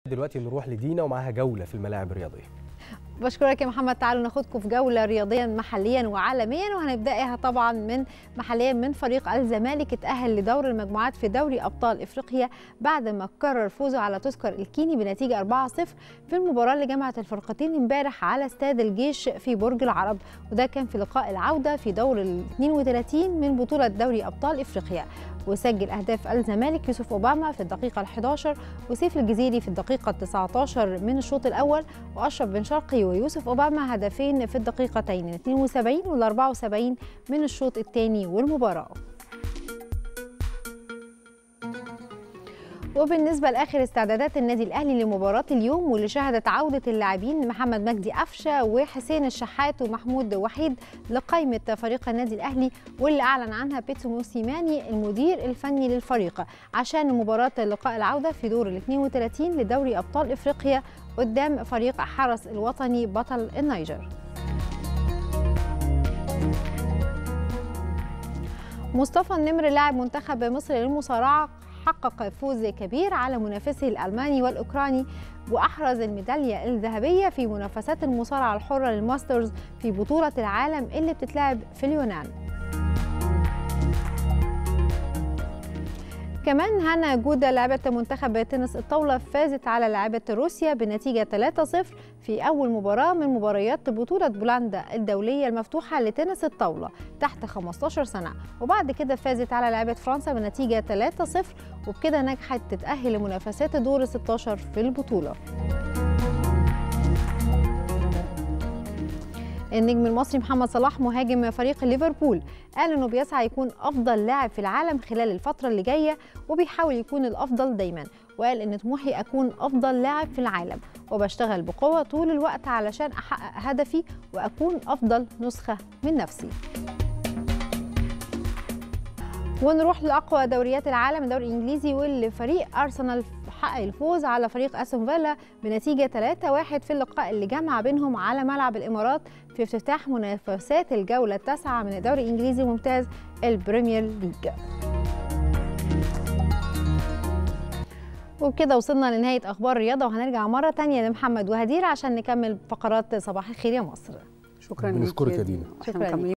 دلوقتي نروح لدينا ومعاها جولة في الملاعب الرياضية بشكرك يا محمد تعالوا ناخدكم في جوله رياضيا محليا وعالميا وهنبداها طبعا من محليا من فريق الزمالك اتاهل لدور المجموعات في دوري ابطال افريقيا بعد ما قرر فوزه على تذكر الكيني بنتيجه 4-0 في المباراه اللي جمعت الفرقتين امبارح على استاد الجيش في برج العرب وده كان في لقاء العوده في دور ال 32 من بطوله دوري ابطال افريقيا وسجل اهداف الزمالك يوسف اوباما في الدقيقه ال11 وسيف الجزيري في الدقيقه 19 من الشوط الاول واشرف بن شرقي ويوسف اوباما هدفين في الدقيقتين 72 وال 74 من الشوط الثاني والمباراه وبالنسبة لآخر استعدادات النادي الأهلي لمباراة اليوم واللي شهدت عودة اللاعبين محمد مجدي قفشة وحسين الشحات ومحمود وحيد لقائمة فريق النادي الأهلي واللي أعلن عنها بيتسو موسيماني المدير الفني للفريق عشان مباراة لقاء العودة في دور ال 32 لدوري أبطال إفريقيا قدام فريق حرس الوطني بطل النيجر مصطفى النمر لاعب منتخب مصر للمصارعة حقق فوز كبير على منافسه الألماني والأوكراني وأحرز الميدالية الذهبية في منافسات المصارعة الحرة للماسترز في بطولة العالم اللي بتتلعب في اليونان كمان هنا جودة لاعبة منتخب تنس الطاولة فازت على لاعبة روسيا بنتيجة 3-0 في أول مباراة من مباريات بطولة بولندا الدولية المفتوحة لتنس الطاولة تحت 15 سنة وبعد كده فازت على لاعبة فرنسا بنتيجة 3-0 وبكده نجحت تتأهل لمنافسات دور 16 في البطولة النجم المصري محمد صلاح مهاجم فريق ليفربول قال انه بيسعى يكون افضل لاعب في العالم خلال الفتره اللي جايه وبيحاول يكون الافضل دايما وقال ان طموحي اكون افضل لاعب في العالم وبشتغل بقوه طول الوقت علشان احقق هدفي واكون افضل نسخه من نفسي ونروح لاقوى دوريات العالم الدوري الانجليزي واللي فريق ارسنال حقق الفوز على فريق استون فيلا بنتيجه 3-1 في اللقاء اللي جمع بينهم على ملعب الامارات في افتتاح منافسات الجوله التاسعه من الدوري الانجليزي الممتاز البريمير ليج. وبكده وصلنا لنهايه اخبار الرياضه وهنرجع مره تانية لمحمد وهدير عشان نكمل فقرات صباح الخير يا مصر. شكرا بنشكرك يا دينا شكرا